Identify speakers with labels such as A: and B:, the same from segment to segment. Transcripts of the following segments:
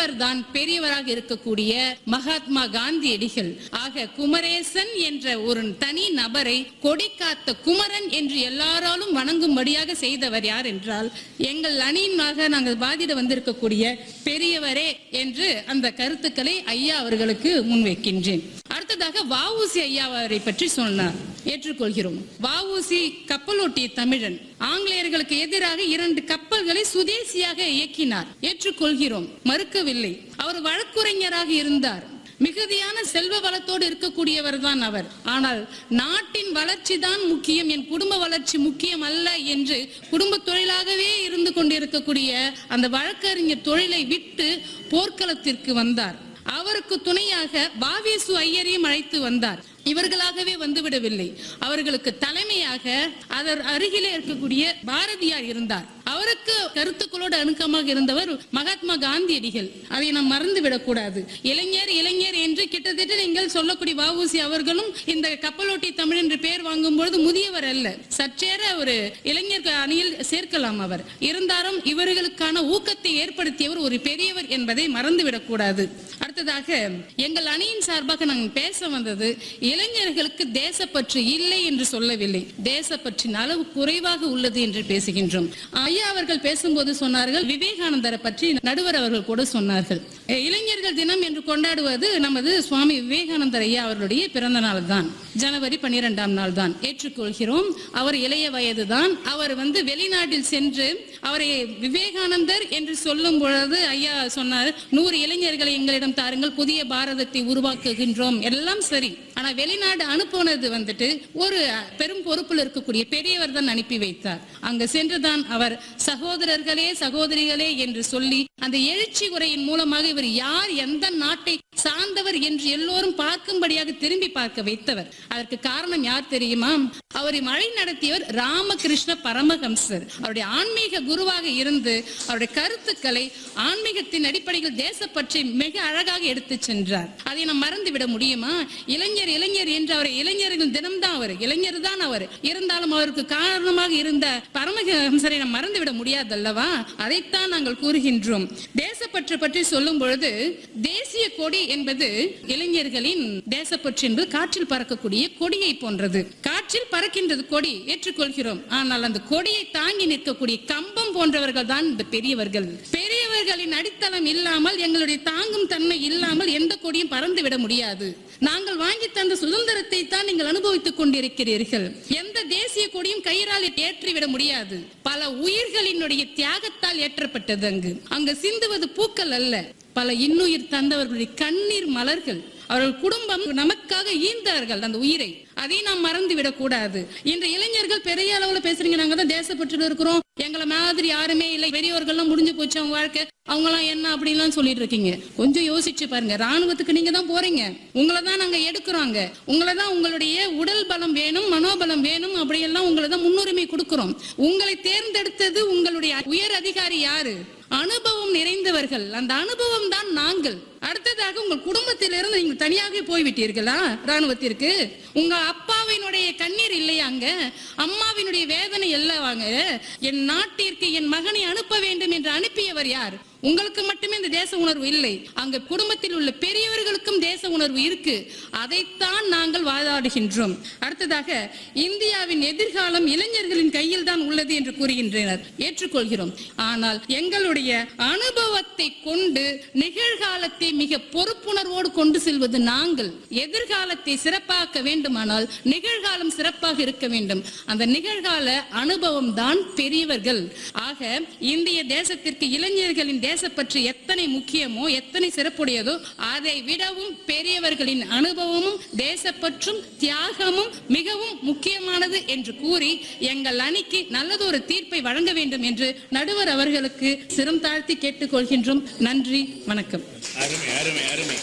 A: இவர் தான் பெரியவராக இருக்கக்கூடிய மகாத்மா காந்தியடிகள் ஆக குமரேசன் என்ற ஒரு தனி நபரை கொடி காத்த குமரன் என்று எல்லாராலும் வணங்கும்படியாக செய்தவர் யார் என்றால் எங்கள் அணியினாக நாங்கள் பாதிட வந்திருக்கக்கூடிய பெரியவரே என்று அந்த கருத்துக்களை ஐயா அவர்களுக்கு முன்வைக்கின்றேன் அடுத்ததாக வஉசி ஐயா அவரை பற்றி சொன்னார் ஏற்றுக்கொள்கிறோம் வஉசி கப்பலோட்டிய தமிழன் ஆங்கிலேயர்களுக்கு எதிராக இரண்டு கப்பல்களை சுதேசியாக இயக்கினார் ஏற்றுக்கொள்கிறோம் மறுக்கவில்லை அவர் வழக்குரைஞராக இருந்தார் மிகுதியான செல்வ வளத்தோடு இருக்கக்கூடியவர் தான் அவர் ஆனால் நாட்டின் வளர்ச்சி தான் முக்கியம் என் குடும்ப வளர்ச்சி முக்கியம் அல்ல என்று குடும்ப தொழிலாகவே இருந்து கொண்டிருக்கக்கூடிய அந்த வழக்கறிஞர் தொழிலை விட்டு போர்க்களத்திற்கு வந்தார் அவருக்கு துணையாக வாவேசு ஐயரையும் அழைத்து வந்தார் இவர்களாகவே வந்துவிடவில்லை அவர்களுக்கு தலைமையாக அதர் அருகிலே இருக்கக்கூடிய பாரதியார் இருந்தார் அவருக்கு கருத்துக்களோடு அணுக்கமாக இருந்தவர் மகாத்மா காந்தியடிகள் அதை நாம் மறந்து விடக்கூடாது இளைஞர் இளைஞர் என்று கிட்டத்தட்ட நீங்கள் சொல்லக்கூடிய வஉசி அவர்களும் இந்த கப்பலோட்டி தமிழ் என்று பெயர் வாங்கும் பொழுது முதியவர் அல்ல சற்றேற ஒரு இளைஞர் அணியில் சேர்க்கலாம் அவர் இருந்தாலும் இவர்களுக்கான ஊக்கத்தை ஏற்படுத்தியவர் ஒரு பெரியவர் என்பதை மறந்து விடக்கூடாது அடுத்ததாக எங்கள் அணியின் சார்பாக நாங்கள் பேச வந்தது இளைஞர்களுக்கு தேசப்பற்று இல்லை என்று சொல்லவில்லை தேசப்பற்றின் அளவு குறைவாக உள்ளது என்று பேசுகின்றோம் ஐயா அவர்கள் பேசும்போது சொன்னார்கள் விவேகானந்தரை பற்றி நடுவர் அவர்கள் கூட சொன்னார்கள் அஹ் இளைஞர்கள் தினம் என்று கொண்டாடுவது நமது சுவாமி விவேகானந்தர் ஐயா அவர்களுடைய பிறந்த நாள் தான் ஜனவரி பன்னிரெண்டாம் நாள் தான் ஏற்றுக்கொள்கிறோம் அவர் இளைய வயது தான் அவர் வந்து வெளிநாட்டில் சென்று அவரை விவேகானந்தர் என்று சொல்லும் பொழுது ஐயா சொன்னார் நூறு இளைஞர்களை எங்களிடம் தாருங்கள் புதிய பாரதத்தை உருவாக்குகின்றோம் எல்லாம் சரி ஆனா வெளிநாடு அனுப்புனது வந்துட்டு ஒரு பெரும் பொறுப்பில் இருக்கக்கூடிய பெரியவர் தான் அனுப்பி வைத்தார் அங்க சென்றுதான் அவர் சகோதரர்களே சகோதரிகளே என்று சொல்லி அந்த எழுச்சி உரையின் மூலமாக இவர் யார் எந்த நாட்டை சார்ந்தவர் என்று எல்லோரும் பார்க்கும்படியாக திரும்பி பார்க்க வைத்தவர் அதற்கு காரணம் யார் தெரியுமா அவரை வழி நடத்தியவர் ராமகிருஷ்ண பரமஹம்சர் அவருடைய ஆன்மீக குருவாக இருந்து அவருடைய கருத்துக்களை ஆன்மீகத்தின் அடிப்படையில் தேசப்பற்றி மிக அழகாக எடுத்து சென்றார் அதை நாம் மறந்து விட முடியுமா இளைஞர் இளைஞர் என்று அவர் இளைஞர்கள் தினம்தான் அவர் இளைஞர் தான் அவர் இருந்தாலும் அவருக்கு காரணமாக இருந்த பரமஹம்சரை நாம் மறந்து விட முடியாது அல்லவா அதைத்தான் நாங்கள் கூறுகின்றோம் தேசப்பற்று பற்றி சொல்லும் பொழுது தேசிய கொடி என்பது இளைஞர்களின் தேசப்பற்று என்பது காற்றில் பறக்கக்கூடிய கொடியை போன்றது காற்றில் பறக்கின்றது கொடி ஏற்றுக்கொள்கிறோம் ஆனால் அந்த கொடியை தாங்கி நிற்கக்கூடிய கம்பம் போன்றவர்கள் தான் இந்த பெரியவர்கள் பெரியவர்களின் அடித்தளம் இல்லாமல் எங்களுடைய தாங்கும் தன்மை இல்லாமல் எந்த கொடியும் பறந்து விட முடியாது நாங்கள் வாங்கி தந்த சுதந்திரத்தை தான் நீங்கள் அனுபவித்துக் கொண்டிருக்கிறீர்கள் எந்த தேசிய கொடியும் கயிறால் ஏற்றிவிட முடியாது பல உயிர்களினுடைய தியாகத்தால் ஏற்றப்பட்டது அங்கு அங்கு சிந்துவது பூக்கள் அல்ல பல இன்னுயிர் தந்தவர்களுடைய கண்ணீர் மலர்கள் அவர்கள் குடும்பம் நமக்காக ஈந்தார்கள் அந்த உயிரை அதை நாம் மறந்து விடக்கூடாது இன்று இளைஞர்கள் பெரிய அளவுல பேசுறீங்க நாங்க தான் தேசப்பற்று இருக்கிறோம் எங்களை மாதிரி யாருமே இல்லை பெரியவர்கள்லாம் முடிஞ்சு போச்சு அவங்க வாழ்க்கை அவங்களாம் என்ன அப்படின்லாம் சொல்லிட்டு இருக்கீங்க கொஞ்சம் யோசிச்சு பாருங்க ராணுவத்துக்கு நீங்க தான் போறீங்க உங்களை தான் நாங்க எடுக்கிறோங்க உங்களை தான் உங்களுடைய உடல் பலம் வேணும் மனோபலம் வேணும் அப்படியெல்லாம் உங்களை தான் முன்னுரிமை கொடுக்கிறோம் உங்களை தேர்ந்தெடுத்தது உங்களுடைய உயர் அதிகாரி யாரு அனுபவம் நிறைந்தவர்கள் அந்த அனுபவம் தான் நாங்கள் அடுத்ததாக உங்கள் குடும்பத்திலிருந்து நீங்கள் தனியாக போய்விட்டீர்களா ராணுவத்திற்கு உங்க அப்பாவினுடைய கண்ணீர் இல்லையாங்க அம்மாவினுடைய வேதனை இல்லவாங்க என் நாட்டிற்கு என் மகனை அனுப்ப வேண்டும் என்று அனுப்பியவர் யார் உங்களுக்கு மட்டுமே இந்த தேச உணர்வு இல்லை அங்க குடும்பத்தில் உள்ள பெரியவர்களுக்கும் தேச உணர்வு இருக்கு அதைத்தான் நாங்கள் வாதாடுகின்றோம் அடுத்ததாக இந்தியாவின் எதிர்காலம் இளைஞர்களின் கையில் தான் உள்ளது என்று கூறுகின்றனர் ஏற்றுக்கொள்கிறோம் ஆனால் எங்களுடைய அனுபவத்தை கொண்டு நிகழ்காலத்தை மிக பொறுப்புணர்வோடு கொண்டு செல்வது நாங்கள் எதிர்காலத்தை சிறப்பாக்க வேண்டுமானால் நிகழ்காலம் சிறப்பாக இருக்க வேண்டும் அந்த நிகழ்கால அனுபவம் தான் பெரியவர்கள் ஆக இந்திய தேசத்திற்கு இளைஞர்களின் தேசப்பற்று எத்தனை முக்கியமோ எத்தனை சிறப்புடையதோ அதை விடவும் பெரியவர்களின் அனுபவமும் தேசப்பற்றும் தியாகமும் மிகவும் முக்கியமானது என்று கூறி எங்கள் அணிக்கு நல்லதொரு தீர்ப்பை வழங்க வேண்டும் என்று நடுவர் அவர்களுக்கு சிரம் தாழ்த்தி கேட்டுக்கொள்கின்றோம் நன்றி வணக்கம்
B: அருமை அருமை அருமை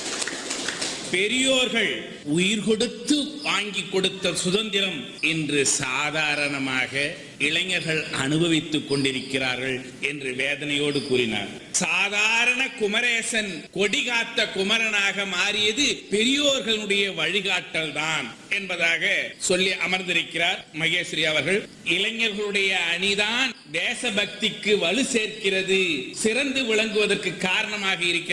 B: பெரியோர்கள் உயிர் கொடுத்து வாங்கி கொடுத்த சுதந்திரம் இன்று சாதாரணமாக இளைஞர்கள் அனுபவித்துக் கொண்டிருக்கிறார்கள் என்று வேதனையோடு கூறினார் சாதாரண குமரேசன் கொடி காத்த குமரனாக மாறியது பெரியோர்களுடைய வழிகாட்டல் தான் என்பதாக சொல்லி அமர்ந்திருக்கிறார் மகேஸ்வரி அவர்கள் இளைஞர்களுடைய அணிதான் தேசபக்திக்கு வலு சேர்க்கிறது சிறந்து விளங்குவதற்கு காரணமாக இருக்கிறது